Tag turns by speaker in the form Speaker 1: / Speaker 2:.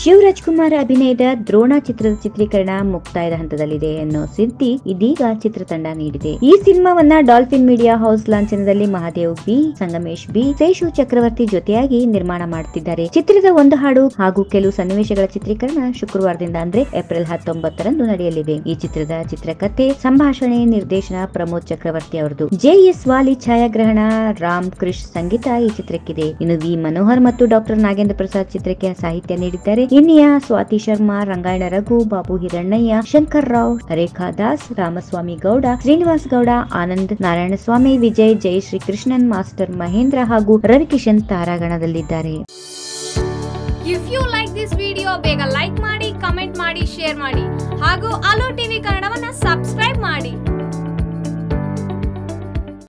Speaker 1: ಶಿವರಾಜ್ ಕುಮಾರ್ ಅಭಿನಯದ ದ್ರೋಣ ಚಿತ್ರದ ಚಿತ್ರೀಕರಣ ಮುಕ್ತಾಯದ ಹಂತದಲ್ಲಿದೆ ಅನ್ನೋ ಸುದ್ದಿ ಇದೀಗ ಚಿತ್ರತಂಡ ನೀಡಿದೆ ಈ ಸಿನಿಮಾವನ್ನ ಡಾಲ್ಫಿನ್ ಮೀಡಿಯಾ ಹೌಸ್ ಲಾಂಛನದಲ್ಲಿ ಮಹಾದೇವ್ ಬಿ ಸಂಗಮೇಶ್ ಬಿ ಶೇಷು ಚಕ್ರವರ್ತಿ ಜೊತೆಯಾಗಿ ನಿರ್ಮಾಣ ಮಾಡುತ್ತಿದ್ದಾರೆ ಚಿತ್ರದ ಒಂದು ಹಾಡು ಹಾಗೂ ಕೆಲವು ಸನ್ನಿವೇಶಗಳ ಚಿತ್ರೀಕರಣ ಶುಕ್ರವಾರದಿಂದ ಅಂದ್ರೆ ಏಪ್ರಿಲ್ ಹತ್ತೊಂಬತ್ತರಂದು ನಡೆಯಲಿದೆ ಈ ಚಿತ್ರದ ಚಿತ್ರಕಥೆ ಸಂಭಾಷಣೆ ನಿರ್ದೇಶನ ಪ್ರಮೋದ್ ಚಕ್ರವರ್ತಿ ಅವರದು ಜೆಎಸ್ ವಾಲಿ ಛಾಯಾಗ್ರಹಣ ರಾಮ್ ಕೃಷ್ ಸಂಗೀತ ಈ ಚಿತ್ರಕ್ಕಿದೆ ಇನ್ನು ವಿ ಮನೋಹರ್ ಮತ್ತು ಡಾಕ್ಟರ್ ನಾಗೇಂದ್ರ ಪ್ರಸಾದ್ ಚಿತ್ರಕ್ಕೆ ಸಾಹಿತ್ಯ ನೀಡಿದ್ದಾರೆ ಇನ್ನಿಯ ಸ್ವಾತಿ ಶರ್ಮಾ ರಂಗಾಯಣ ರಘು ಬಾಬು ಹಿರಣ್ಣಯ್ಯ ಶಂಕರ್ ರಾವ್ ರೇಖಾ ದಾಸ್ ರಾಮಸ್ವಾಮಿ ಗೌಡ ಶ್ರೀನಿವಾಸ್ ಗೌಡ ಆನಂದ್ ನಾರಾಯಣಸ್ವಾಮಿ ವಿಜಯ್ ಜಯಶ್ರೀ ಕೃಷ್ಣನ್ ಮಾಸ್ಟರ್ ಮಹೇಂದ್ರ ಹಾಗೂ ರವಿಕಿಶನ್ ತಾರಾಗಣದಲ್ಲಿದ್ದಾರೆ
Speaker 2: if you like this video ಬೇಗ ಲೈಕ್ ಮಾಡಿ ಕಮೆಂಟ್ ಮಾಡಿ ಶೇರ್ ಮಾಡಿ ಹಾಗೂ ಅಲೋ ಟಿವಿ ಕನ್ನಡವನ್ನ ಸಬ್ಸ್ಕ್ರೈಬ್ ಮಾಡಿ